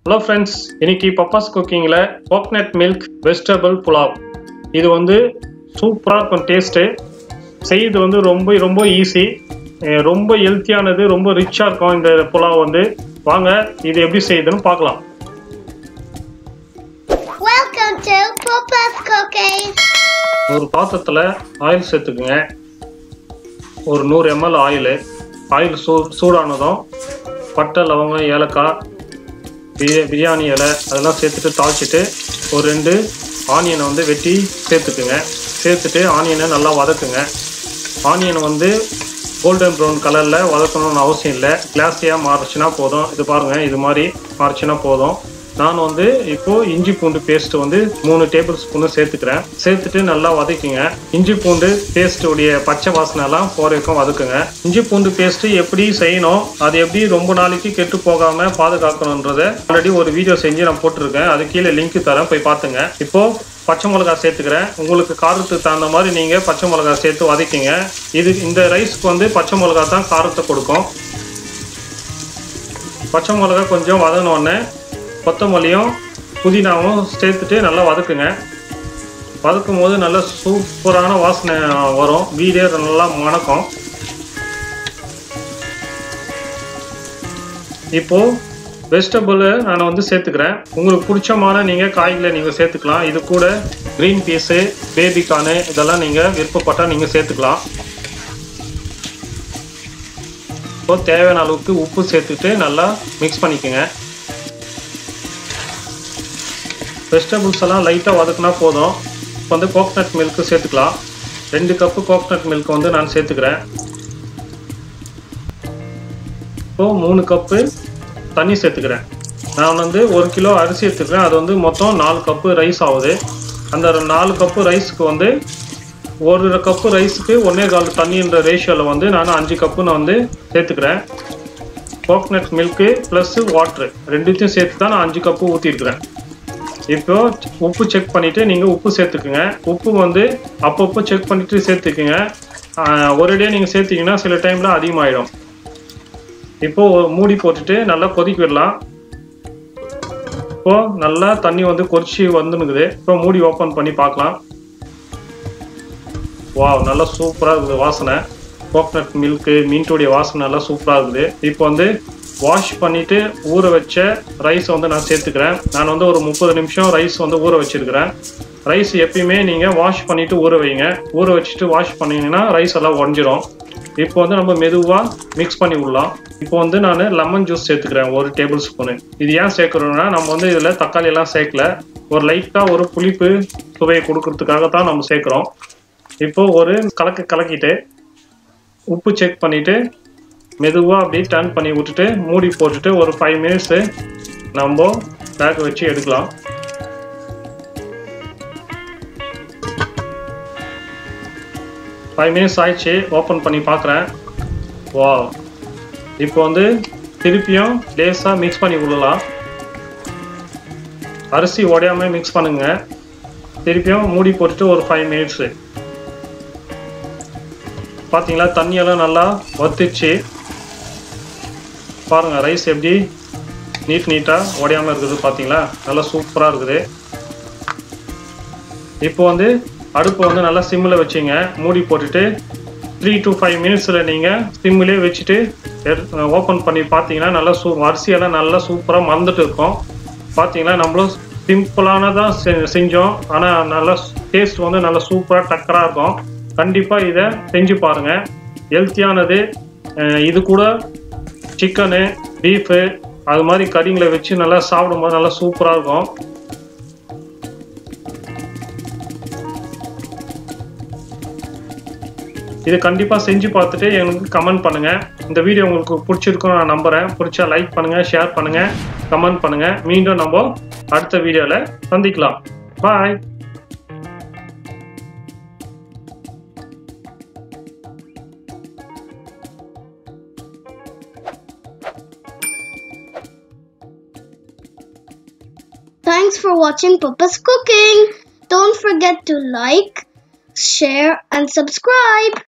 Hello friends இன்னைக்கு பப்பாஸ் குக்கிங்கில் coconut milk vegetable pulao இது வந்து சூப்பராக இருக்கும் டேஸ்ட்டு செய்யுது வந்து ரொம்ப ரொம்ப ஈஸி ரொம்ப ஹெல்த்தியானது ரொம்ப ரிச்சாக இருக்கும் இந்த புலாவ் வந்து வாங்க இது எப்படி செய்யுதுன்னு பார்க்கலாம் Welcome to Papa's Cooking. ஒரு பாத்திரத்தில் ஆயில் சேர்த்துக்குங்க ஒரு நூறு எம்எல் ஆயில் ஆயில் சூ சூடானதும் பட்டை லவங்கம் ஏலக்காய் பிரி- பிரியாணி இலை அதெல்லாம் சேர்த்துட்டு தாளிச்சிட்டு ஒரு ரெண்டு ஆனியனை வந்து வெட்டி சேர்த்துக்குங்க சேர்த்துட்டு ஆனியனை நல்லா வதக்குங்க ஆனியன் வந்து கோல்டன் ப்ரௌன் கலரில் வதக்கணும்னு அவசியம் இல்லை கிளாஸியாக மாறுச்சுன்னா போதும் இது பாருங்கள் இது மாதிரி மாறுச்சுன்னா போதும் நான் வந்து இப்போ இஞ்சி பூண்டு பேஸ்ட் வந்து மூணு டேபிள் ஸ்பூனு சேர்த்துக்கிறேன் சேர்த்துட்டு நல்லா வதக்கிங்க இஞ்சி பூண்டு பேஸ்ட் உடைய பச்சை வாசனை எல்லாம் போற வரைக்கும் வதக்குங்க இஞ்சி பூண்டு பேஸ்ட் எப்படி செய்யணும் அது எப்படி ரொம்ப நாளைக்கு கெட்டு போகாம பாதுகாக்கணுன்றத ஆல்ரெடி ஒரு வீடியோ செஞ்சு நான் போட்டிருக்கேன் அது கீழே லிங்க் தரேன் போய் பார்த்துங்க இப்போ பச்சை மிளகா சேர்த்துக்கிறேன் உங்களுக்கு காரத்துக்கு தகுந்த மாதிரி நீங்கள் பச்சை மிளகா சேர்த்து வதக்கிங்க இது இந்த ரைஸ்க்கு வந்து பச்சை மிளகா தான் காரத்தை கொடுக்கும் பச்சை மிளகா கொஞ்சம் வதங்கினோடனே கொத்தமல்லியும் புதினாவும் சேர்த்துட்டு நல்லா வதக்குங்க வதக்கும் போது நல்ல சூப்பரான வாசனை வரும் வீடே நல்லா மணக்கும் இப்போ வெஜிடபிள் நான் வந்து சேர்த்துக்கிறேன் உங்களுக்கு பிடிச்சமான நீங்கள் காய்களை நீங்கள் சேர்த்துக்கலாம் இது கூட க்ரீன் பீஸு பேபிகார்னு இதெல்லாம் நீங்கள் விருப்பப்பட்டால் நீங்கள் சேர்த்துக்கலாம் இப்போ தேவையான அளவுக்கு உப்பு சேர்த்துட்டு நல்லா மிக்ஸ் பண்ணிக்கோங்க வெஜிடபிள்ஸ் எல்லாம் லைட்டாக வதக்குனா போதும் இப்போ வந்து கோகனட் மில்க்கு சேர்த்துக்கலாம் ரெண்டு கப்பு கோகனட் மில்க் வந்து நான் சேர்த்துக்கிறேன் இப்போ மூணு கப்பு தண்ணி சேர்த்துக்கிறேன் நான் வந்து ஒரு கிலோ அரிசி எடுத்துக்கிறேன் அது வந்து மொத்தம் நாலு கப்பு ரைஸ் ஆகுது அந்த நாலு கப்பு ரைஸுக்கு வந்து ஒரு கப்பு ரைஸுக்கு ஒன்றே கால் தண்ணின்ற ரேஷியோவில் வந்து நான் அஞ்சு கப்பு நான் வந்து சேர்த்துக்கிறேன் கோகனட் மில்க்கு ப்ளஸ் வாட்ரு ரெண்டுத்தையும் சேர்த்து தான் நான் அஞ்சு கப்பு ஊற்றிருக்கிறேன் இப்போ உப்பு செக் பண்ணிவிட்டு நீங்கள் உப்பு சேர்த்துக்குங்க உப்பு வந்து அப்பப்போ செக் பண்ணிவிட்டு சேர்த்துக்குங்க ஆஹ் ஒரேடியாக நீங்கள் சேர்த்திங்கன்னா சில டைமில் அதிகமாகிடும் இப்போ ஒரு மூடி போட்டுட்டு நல்லா கொதிக்க விடலாம் இப்போ நல்லா தண்ணி வந்து கொதிச்சு வந்துனுக்குது இப்போ மூடி ஓப்பன் பண்ணி பார்க்கலாம் வாவ் நல்லா சூப்பராக இருக்குது வாசனை கோகனட் மில்க்கு மீன்டோடைய வாசனை நல்லா சூப்பராக இருக்குது இப்போ வந்து வாஷ் பண்ணிட்டு ஊற வச்ச ரைஸ் வந்து நான் சேர்த்துக்கிறேன் நான் வந்து ஒரு முப்பது நிமிஷம் ரைஸ் வந்து ஊற வச்சிருக்கிறேன் ரைஸ் எப்பயுமே நீங்கள் வாஷ் பண்ணிட்டு ஊற வைங்க ஊற வச்சுட்டு வாஷ் பண்ணீங்கன்னா ரைஸ் எல்லாம் உடஞ்சிரும் இப்போ வந்து நம்ம மெதுவாக மிக்ஸ் பண்ணி விடலாம் இப்போ வந்து நான் லெமன் ஜூஸ் சேர்த்துக்கிறேன் ஒரு டேபிள் ஸ்பூனு இது ஏன் சேர்க்குறோம்னா நம்ம வந்து இதில் தக்காளி எல்லாம் சேர்க்கல ஒரு லைட்டாக ஒரு புளிப்பு சுவையை கொடுக்கறதுக்காக தான் நம்ம சேர்க்குறோம் இப்போ ஒரு கலக்கு கலக்கிட்டு உப்பு செக் பண்ணிட்டு மெதுவாக அப்படியே டர்ன் பண்ணி விட்டுட்டு மூடி போட்டுட்டு ஒரு ஃபைவ் மினிட்ஸு நம்ம பேக் வச்சு எடுக்கலாம் ஃபைவ் மினிட்ஸ் ஆயிடுச்சு ஓப்பன் பண்ணி பார்க்குறேன் வா இப்போ வந்து திருப்பியும் லேஸாக மிக்ஸ் பண்ணி விடலாம் அரிசி உடையாம மிக்ஸ் பண்ணுங்க திருப்பியும் மூடி போட்டுட்டு ஒரு ஃபைவ் மினிட்ஸு பார்த்தீங்களா தண்ணியெல்லாம் நல்லா வத்துச்சு பாருங்க ரைஸ் எப்படி நீட் நீட்டாக உடையாம இருக்குது பார்த்தீங்களா நல்லா சூப்பராக இருக்குது இப்போ வந்து அடுப்பை வந்து நல்லா சிம்மில் வச்சுங்க மூடி போட்டுட்டு த்ரீ டு ஃபைவ் மினிட்ஸில் நீங்கள் சிம்மிலே வச்சுட்டு ஓப்பன் பண்ணி பார்த்தீங்கன்னா நல்லா சூ அரிசியெல்லாம் நல்லா சூப்பராக மறந்துட்டு இருக்கும் பார்த்தீங்களா நம்மளும் சிம்பிளானதான் செ- செஞ்சோம் ஆனால் நல்லா டேஸ்ட் வந்து நல்லா சூப்பராக டக்கராக இருக்கும் கண்டிப்பாக இதை செஞ்சு பாருங்கள் ஹெல்த்தியானது அஹ் இது கூட சிக்கனு பீஃபு அது மாதிரி கறிங்களை வச்சு நல்லா சாப்பிடும்போது நல்லா சூப்பராக இருக்கும் இது கண்டிப்பாக செஞ்சு பார்த்துட்டு எனக்கு கமெண்ட் பண்ணுங்கள் இந்த வீடியோ உங்களுக்கு பிடிச்சிருக்கும் நான் நம்புகிறேன் பிடிச்சா லைக் பண்ணுங்கள் ஷேர் பண்ணுங்கள் கமெண்ட் பண்ணுங்கள் மீண்டும் நம்ம அடுத்த வீடியோவில் சந்திக்கலாம் பாய் Thanks for watching Papa's Cooking. Don't forget to like, share, and subscribe.